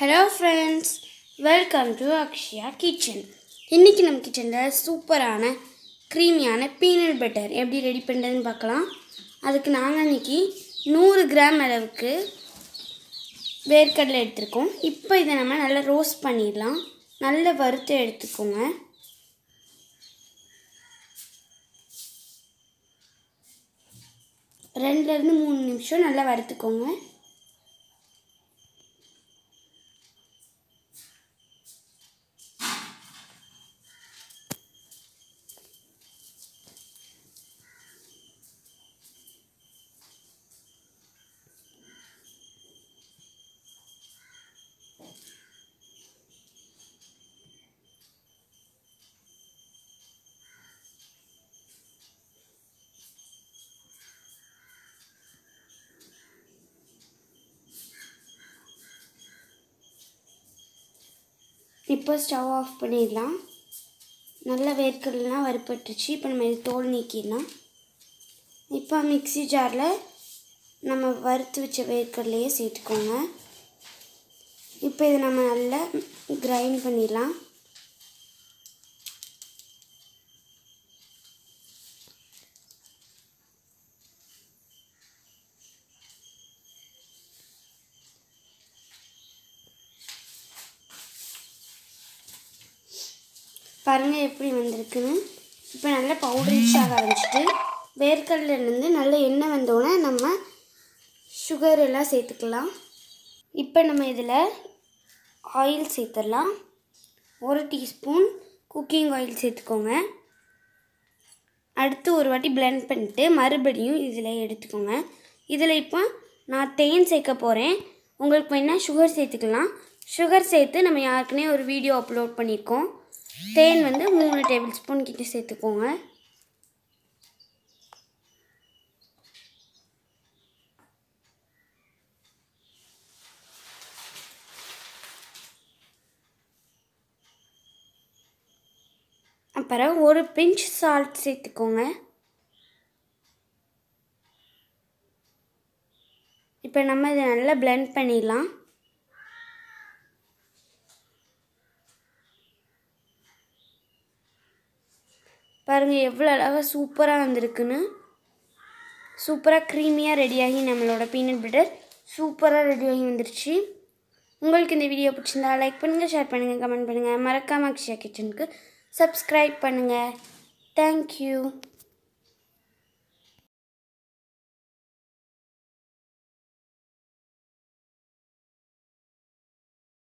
hello friends welcome to Akshaya kitchen இன்றைக்கி நம்ம கிச்சனில் சூப்பரான க்ரீமியான பீனட் பட்டர் எப்படி ரெடி பண்ணுறதுன்னு பார்க்கலாம் அதுக்கு நாங்கள் இன்றைக்கி நூறு கிராம் அளவுக்கு வேர்க்கடலை எடுத்திருக்கோம் இப்போ இதை நம்ம நல்லா ரோஸ்ட் பண்ணிடலாம் நல்ல வறுத்து எடுத்துக்கோங்க ரெண்டுலேருந்து மூணு நிமிஷம் நல்லா வறுத்துக்கோங்க இப்போ ஸ்டவ் ஆஃப் பண்ணிடலாம் நல்ல வேர்க்கடலாம் வறுப்பட்டுருச்சு இப்போ நம்ம இது தோல் நீக்கிடலாம் இப்போ மிக்ஸி ஜாரில் நம்ம வறுத்து வச்ச வேர்க்கடலையே சேர்த்துக்கோங்க இப்போ இதை நம்ம நல்லா கிரைண்ட் பண்ணிடலாம் பாருங்கள் எப்படி வந்திருக்குன்னு இப்போ நல்லா பவுடரிஷ் ஆக ஆரம்பிச்சிட்டு வேர்க்கடலேருந்து நல்ல எண்ணெய் வந்தோடனே நம்ம சுகர் எல்லாம் சேர்த்துக்கலாம் இப்போ நம்ம இதில் ஆயில் சேர்த்துடலாம் ஒரு டீஸ்பூன் குக்கிங் ஆயில் சேர்த்துக்கோங்க அடுத்து ஒரு வாட்டி பிளெண்ட் பண்ணிட்டு மறுபடியும் இதில் எடுத்துக்கோங்க இதில் இப்போ நான் தேன் சேர்க்க போகிறேன் உங்களுக்கு வேணால் சுகர் சேர்த்துக்கலாம் சுகர் சேர்த்து நம்ம யாருக்குனே ஒரு வீடியோ அப்லோட் பண்ணியிருக்கோம் தேன் வந்து மூணு டேபிள் ஸ்பூன் கிட்ட சேர்த்துக்கோங்க அப்புறம் ஒரு பிஞ்ச் சால்ட் சேர்த்துக்கோங்க இப்போ நம்ம இதை நல்லா பிளெண்ட் பண்ணிடலாம் பாருங்கள் எவ்வளோ அழகாக சூப்பராக வந்திருக்குன்னு சூப்பராக க்ரீமியாக ரெடியாகி நம்மளோட பீனட் பட்டர் சூப்பராக ரெடியாகி வந்துருச்சு உங்களுக்கு இந்த வீடியோ பிடிச்சிருந்தா லைக் பண்ணுங்கள் ஷேர் பண்ணுங்கள் கமெண்ட் பண்ணுங்கள் மறக்காம அக்ஷயா கிச்சனுக்கு சப்ஸ்கிரைப் பண்ணுங்கள் தேங்க்யூ